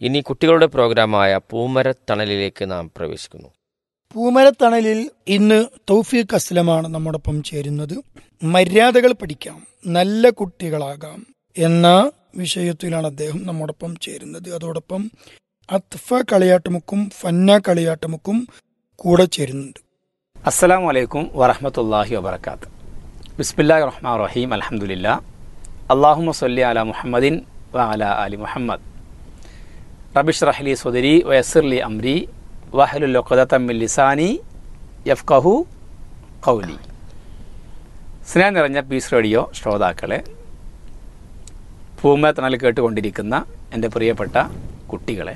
ഇനി കുട്ടികളുടെ പ്രോഗ്രാമായ പൂമരത്തണലിലേക്ക് നാം പ്രവേശിക്കുന്നു പൂമരത്തണലിൽ ഇന്ന് തൗഫീഖ് അസ്ലമാണ് നമ്മോടൊപ്പം ചേരുന്നത് മര്യാദകൾ പഠിക്കാം നല്ല കുട്ടികളാകാം എന്ന വിഷയത്തിലാണ് അദ്ദേഹം നമ്മോടൊപ്പം ചേരുന്നത് അതോടൊപ്പം അത്ഫ കളിയാട്ടമുക്കും ഫന്ന കളിയാട്ടമുക്കും കൂടെ ചേരുന്നുണ്ട് അസ്സലാമു അലൈക്കും വറഹമത്തല്ലാഹി വബർക്കാത്ത് ബിസ്മില്ലാ റഹ്മാൻ റഹീം അലഹമുല്ല അള്ളാഹുമ സല്ലി അല മുഹമ്മദിൻ വ അല അലി മുഹമ്മദ് റബിഷ് റഹ്ലി സുദരി വയസ്സിർലി അംരി വഹലുല്ലൊക്കതമ്മിൽ ലിസാനി യഫ്കഹു കൗലി സ്നേഹം നിറഞ്ഞ പീസ് റേഡിയോ ശ്രോതാക്കളെ ഭൂമത്തണൽ കേട്ടുകൊണ്ടിരിക്കുന്ന എൻ്റെ പ്രിയപ്പെട്ട കുട്ടികളെ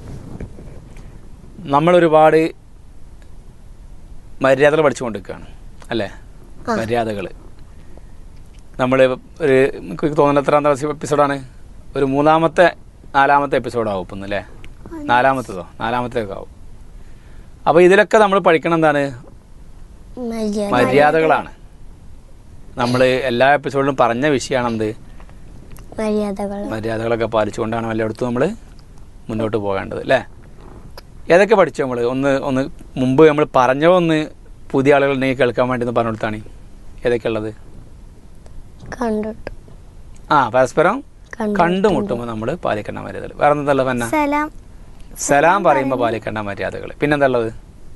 നമ്മളൊരുപാട് മര്യാദകൾ പഠിച്ചുകൊണ്ടിരിക്കുകയാണ് അല്ലേ മര്യാദകൾ നമ്മൾ ഒരു എനിക്ക് തോന്നുന്ന എത്രാം എപ്പിസോഡാണ് ഒരു മൂന്നാമത്തെ നാലാമത്തെ എപ്പിസോഡാവും ഇപ്പം അല്ലേ നാലാമത്തതോ നാലാമത്തേക്ക് ആവും അപ്പോൾ ഇതിലൊക്കെ നമ്മൾ പഠിക്കണം എന്താണ് മര്യാദകളാണ് നമ്മൾ എല്ലാ എപ്പിസോഡിലും പറഞ്ഞ വിഷയമാണ് എന്ത് മര്യാദകൾ മര്യാദകളൊക്കെ പാലിച്ചുകൊണ്ടാണ് എല്ലായിടത്തും നമ്മൾ മുന്നോട്ട് പോകേണ്ടത് അല്ലേ ഏതൊക്കെ പഠിച്ചു നമ്മൾ ഒന്ന് ഒന്ന് മുമ്പ് നമ്മൾ പറഞ്ഞോ ഒന്ന് പുതിയ ആളുകൾ ഉണ്ടെങ്കിൽ കേൾക്കാൻ വേണ്ടി ഒന്ന് പറഞ്ഞു കൊടുത്താണ് ഏതൊക്കെ ഉള്ളത് കണ്ടിട്ട് ആ പരസ്പരം കണ്ടു കണ്ടുമുട്ടുമ്പോൾ നമ്മൾ പാലിക്കേണ്ട മര്യാദകൾ വേറെ എന്തല്ല പന്ന സലാം സലാം പറയുമ്പോൾ പാലിക്കേണ്ട മര്യാദകൾ പിന്നെന്താ ഉള്ളത്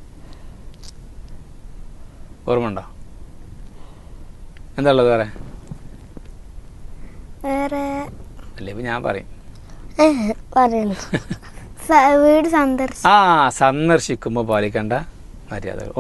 ഓർമ്മ ഉണ്ടോ എന്താ ഉള്ളത് വേറെ വേറെ അല്ലേ ഇപ്പം ഞാൻ പറയും ഏഹ്, പറയുന്നു സ- വീട് സന്ദർശിച്ചു ആ സന്ദർശിക്കുമ്പോൾ പാലിക്കേണ്ട മര്യാദകൾ